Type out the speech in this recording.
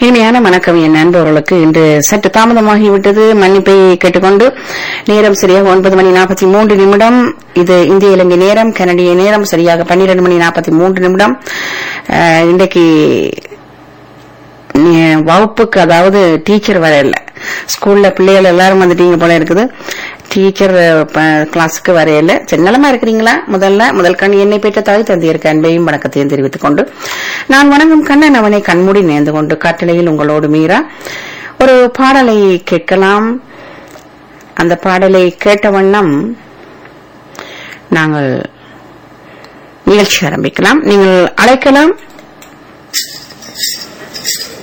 இனிமையான வணக்கம் என் நண்பர்களுக்கு இன்று சற்று தாமதமாகிவிட்டது மன்னிப்பை கேட்டுக்கொண்டு நேரம் சரியாக ஒன்பது மணி நாற்பத்தி மூன்று நிமிடம் இது இந்திய இலங்கை நேரம் கனடிய நேரம் சரியாக பன்னிரண்டு மணி நாற்பத்தி மூன்று நிமிடம் அஹ், இன்றைக்கு நீ- வகுப்புக்கு அதாவது டீச்சர் வர இல்ல ஸ்கூல்ல பிள்ளைகள் எல்லாரும் வந்துட்டீங்க போல இருக்குது டீச்சர் கிளாஸுக்கு வரையில சரி நலமா இருக்கிறீங்களா முதல்ல முதல் கண் என்னை பெற்ற தாய் தந்தையருக்கு அன்பையும் வணக்கத்தையும் தெரிவித்துக் கொண்டு நான் வணங்கும் கண்ணன் அவனை கண்மூடி நேர்ந்து கொண்டு கட்டளையில் உங்களோடு மீறா ஒரு பாடலை கேட்கலாம் அந்த பாடலை கேட்ட வண்ணம் நாங்கள் நிகழ்ச்சி ஆரம்பிக்கலாம் நீங்கள் அழைக்கலாம்